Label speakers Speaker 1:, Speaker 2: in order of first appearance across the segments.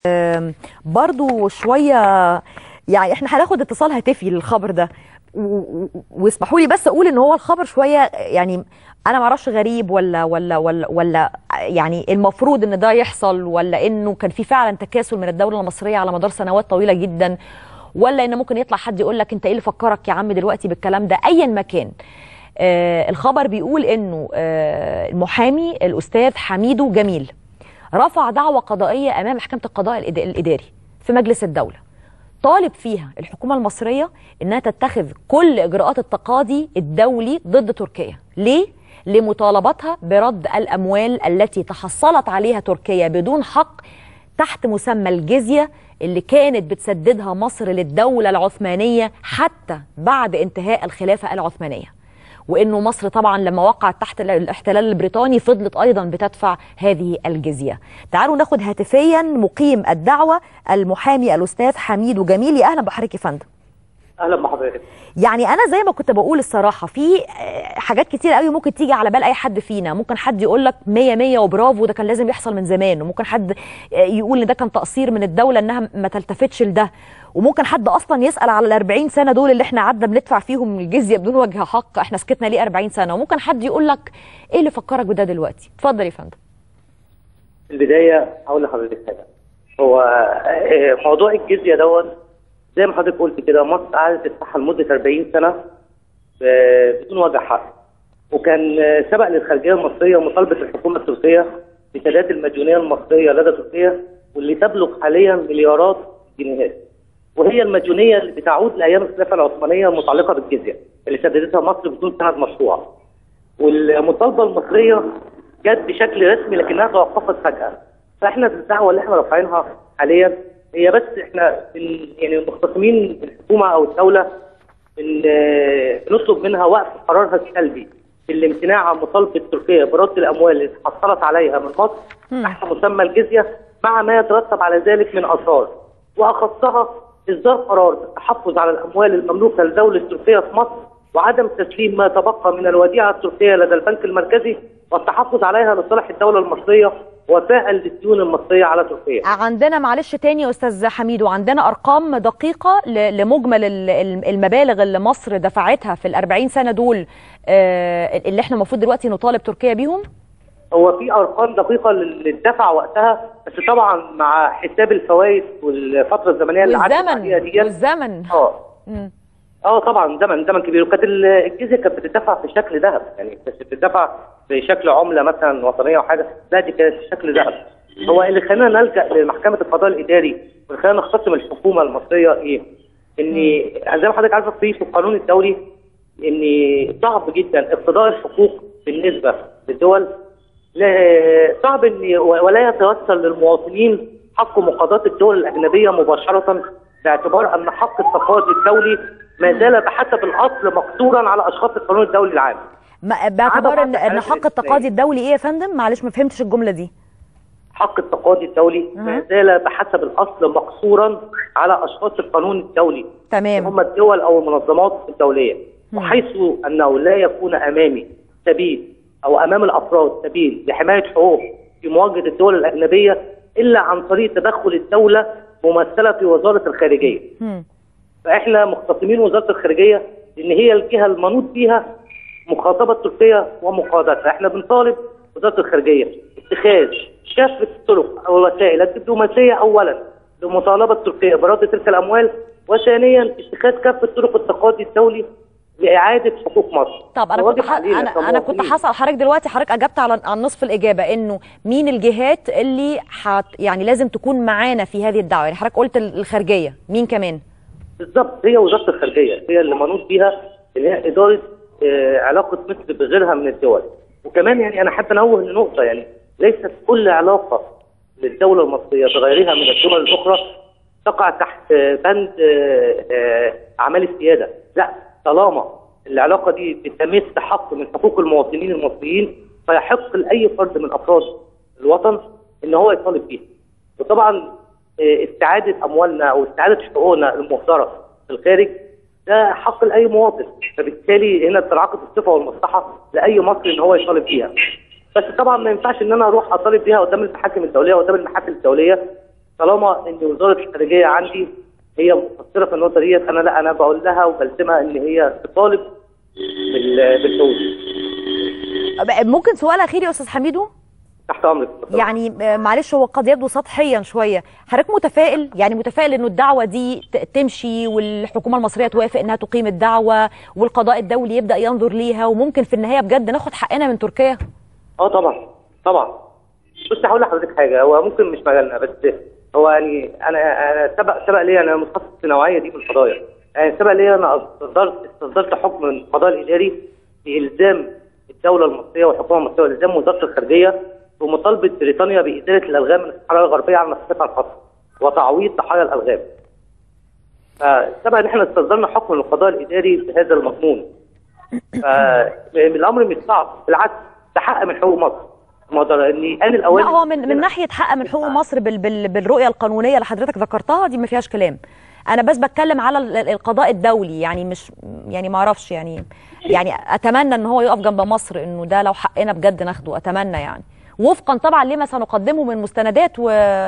Speaker 1: آم، برضو شوية يعني احنا هناخد اتصال هاتفي للخبر ده و- و- واسمحوا لي بس اقول ان هو الخبر شوية يعني انا معرفش غريب ولا ولا ولا ولا يعني المفروض ان ده يحصل ولا انه كان في فعلا تكاسل من الدولة المصرية على مدار سنوات طويلة جدا ولا ان ممكن يطلع حد يقول لك انت ايه اللي فكرك يا عم دلوقتي بالكلام ده ايا ما كان آه الخبر بيقول انه آه المحامي الاستاذ حميدو جميل رفع دعوى قضائيه امام محكمه القضاء الإد- الاداري في مجلس الدوله طالب فيها الحكومه المصريه انها تتخذ كل اجراءات التقاضي الدولي ضد تركيا ليه لمطالبتها برد الاموال التي تحصلت عليها تركيا بدون حق تحت مسمى الجزيه اللي كانت بتسددها مصر للدوله العثمانيه حتى بعد انتهاء الخلافه العثمانيه وانه مصر طبعا لما وقعت تحت الاحتلال البريطاني فضلت ايضا بتدفع هذه الجزيه. تعالوا ناخد هاتفيا مقيم الدعوه المحامي الاستاذ حميد جميل يا اهلا بحضرتك يا فندم.
Speaker 2: اهلا بحضرتك
Speaker 1: يعني انا زي ما كنت بقول الصراحه في آه، حاجات كتير قوي ممكن تيجي على بال اي حد فينا ممكن حد يقول لك 100 100 وبرافو ده كان لازم يحصل من زمان وممكن حد آه، يقول ان ده كان تقصير من الدوله انها ما تلتفتش لده وممكن حد اصلا يسال على ال 40 سنه دول اللي احنا قعدنا بندفع فيهم الجزيه بدون وجه حق احنا سكتنا ليه 40 سنه وممكن حد يقول لك ايه اللي فكرك بده دلوقتي اتفضل يا فندم
Speaker 2: في البدايه هقول لحضرتك حاجه هو آه، موضوع الجزيه دوت زي ما حضرتك قلت كده مصر قعدت تدفعها لمده 40 سنه ب- بدون وجه حق وكان آه، سبق للخارجيه المصريه مطالبه الحكومه التركيه بسداد المديونيه المصريه لدى تركيا واللي تبلغ حاليا مليارات الجنيهات وهي المديونيه اللي بتعود لايام الخلافه العثمانيه المتعلقه بالجزيه اللي سددتها مصر بدون سند مشروع والمطالبه المصريه جت بشكل رسمي لكنها توقفت فجاه فاحنا الدعوه اللي احنا رافعينها حاليا هي بس احنا بن يعني مختصمين الحكومه او الدوله بن آه، بنطلب منها وقف قرارها السلبي في الامتناع عن مطالبه تركيا برد الاموال اللي حصلت عليها من مصر تحت مسمى الجزيه مع ما يترتب على ذلك من اثار واخصها اصدار قرار بالتحفظ على الاموال المملوكه لدوله تركيا في مصر وعدم تسليم ما تبقى من الوديعه التركيه لدى البنك المركزي والتحفظ عليها لصالح الدوله المصريه وفاء للديون المصريه على تركيا.
Speaker 1: عندنا معلش تاني يا استاذ حميد وعندنا ارقام دقيقه ل- لمجمل ال- ال- المبالغ اللي مصر دفعتها في ال 40 سنه دول آه، اللي احنا المفروض دلوقتي نطالب تركيا بيهم
Speaker 2: هو في ارقام دقيقه للدفع وقتها بس طبعا مع حساب الفوائد والفتره الزمنيه اللي عدت
Speaker 1: والزمن
Speaker 2: عليها ديت
Speaker 1: والزمن
Speaker 2: اه
Speaker 1: مم.
Speaker 2: اه طبعا زمن زمن كبير وكانت ال- الجزيه كانت بتدفع في شكل ذهب يعني كانت بتدفع بشكل عمله مثلا وطنيه او حاجه لا دي كانت في شكل ذهب هو اللي خلانا نلجا لمحكمه القضاء الاداري وخلانا نختصم الحكومه المصريه ايه؟ ان زي ما حضرتك عارفه في في القانون الدولي ان صعب جدا اقتضاء الحقوق بالنسبه للدول لا- صعب ان ولا يتوصل للمواطنين حق مقاضاة الدول الاجنبيه مباشره باعتبار ان حق التقاضي الدولي ما زال بحسب الاصل مقصورا على اشخاص القانون الدولي العام.
Speaker 1: ما- باعتبار ان
Speaker 2: بعض
Speaker 1: ان
Speaker 2: الحالات
Speaker 1: حق التقاضي
Speaker 2: الاستثنائية.
Speaker 1: الدولي ايه يا فندم معلش ما فهمتش الجمله دي
Speaker 2: حق التقاضي الدولي ما زال بحسب الاصل مقصورا على اشخاص القانون الدولي
Speaker 1: تمام
Speaker 2: هم الدول او المنظمات الدوليه وحيث انه لا يكون امامي سبيل او امام الافراد سبيل لحمايه حقوق في مواجهه الدول الاجنبيه الا عن طريق تدخل الدوله ممثله في وزاره الخارجيه.
Speaker 1: مم.
Speaker 2: فاحنا مختصمين وزاره الخارجيه لان هي الجهه المنوط بيها مخاطبه تركيا ومقاضاتها، احنا بنطالب وزاره الخارجيه اتخاذ كافه الطرق او الوسائل الدبلوماسيه اولا لمطالبه تركيا برد تلك الاموال وثانيا اتخاذ كافه طرق التقاضي الدولي لاعاده حقوق مصر.
Speaker 1: طب انا
Speaker 2: واجب
Speaker 1: كنت ح...
Speaker 2: علينا
Speaker 1: انا انا كنت
Speaker 2: كمواطنين.
Speaker 1: هسال حضرتك دلوقتي حضرتك اجبت على عن نصف الاجابه انه مين الجهات اللي حت... يعني لازم تكون معانا في هذه الدعوه يعني حضرتك قلت ال- الخارجيه مين كمان
Speaker 2: بالظبط هي وزاره الخارجيه هي اللي منوط بيها اللي هي اداره آه، علاقه مصر بغيرها من الدول وكمان يعني انا حابب انوه لنقطه يعني ليست كل علاقه للدوله المصريه بغيرها من الدول الاخرى تقع تحت آه، بند آه، آه، اعمال السياده لا طالما العلاقه دي بتمس حق من حقوق المواطنين المصريين فيحق لاي فرد من افراد الوطن ان هو يطالب بيها وطبعا آه، استعاده اموالنا او استعاده حقوقنا المهدره في الخارج ده حق لاي مواطن فبالتالي هنا تنعقد الصفه والمصلحه لاي مصري ان هو يطالب بيها بس طبعا ما ينفعش ان انا اروح اطالب بيها قدام المحاكم الدوليه وقدام المحاكم الدوليه طالما ان وزاره الخارجيه عندي هي مقصره في النقطه ديت انا لا انا بقول لها وبلزمها ان هي تطالب بال- بالحقوق
Speaker 1: ممكن سؤال اخير يا استاذ حميدو
Speaker 2: تحت امرك
Speaker 1: يعني آه، معلش هو قد يبدو سطحيا شويه حضرتك متفائل يعني متفائل انه الدعوه دي ت- تمشي والحكومه المصريه توافق انها تقيم الدعوه والقضاء الدولي يبدا ينظر ليها وممكن في النهايه بجد ناخد حقنا من تركيا
Speaker 2: اه طبعا طبعا بص هقول لحضرتك حاجه هو ممكن مش مجالنا بس هو يعني انا انا سبق سبق ليا انا متخصص في النوعيه دي من القضايا يعني سبق ليا انا استصدرت استصدرت حكم من القضاء الاداري بالزام الدوله المصريه والحكومه المصريه والزام وزاره الخارجيه بمطالبه بريطانيا بازاله الالغام من الصحراء الغربيه عن مسافتها الخاصه وتعويض ضحايا الالغام. فسبق ان احنا استصدرنا حكم من القضاء الاداري بهذا المضمون. فالامر مش صعب بالعكس ده حق من حقوق مصر. ما اقدر اني انا الاول
Speaker 1: لا هو من من ناحيه حق من حقوق مصر بال بال بالرؤيه القانونيه اللي حضرتك ذكرتها دي ما فيهاش كلام انا بس بتكلم على ال- ال- القضاء الدولي يعني مش يعني ما اعرفش يعني يعني اتمنى ان هو يقف جنب مصر انه ده لو حقنا بجد ناخده اتمنى يعني وفقا طبعا لما سنقدمه من مستندات و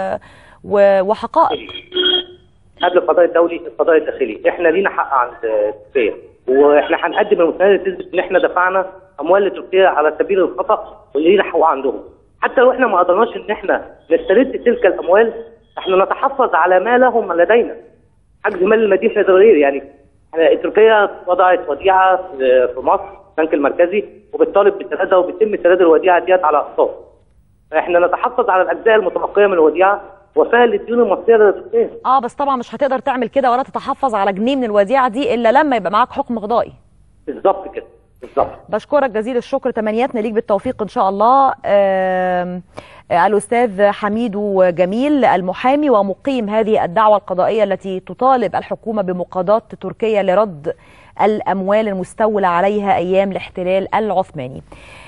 Speaker 1: و وحقائق
Speaker 2: قبل القضاء الدولي القضاء الداخلي احنا لينا حق عند تركيا واحنا هنقدم المستندات تثبت ان احنا دفعنا اموال لتركيا على سبيل الخطا واللي لينا حقوق عندهم حتى لو احنا ما قدرناش ان احنا نسترد تلك الاموال احنا نتحفظ على ما لهم لدينا حجز مال المدين فيدرالير يعني احنا تركيا وضعت وديعه في في مصر البنك المركزي وبتطالب بسدادها وبيتم سداد الوديعه ديت على اقساط احنا نتحفظ على الاجزاء المتبقيه من الوديعه وفاء للديون المصريه لتركيا
Speaker 1: اه بس طبعا مش هتقدر تعمل كده ولا تتحفظ على جنيه من الوديعه دي الا لما يبقى معاك حكم قضائي
Speaker 2: بالظبط كده بالظبط
Speaker 1: بشكرك جزيل الشكر تمنياتنا ليك بالتوفيق ان شاء الله آم، آه، الاستاذ حميد جميل المحامي ومقيم هذه الدعوه القضائيه التي تطالب الحكومه بمقاضاه تركيا لرد الاموال المستولى عليها ايام الاحتلال العثماني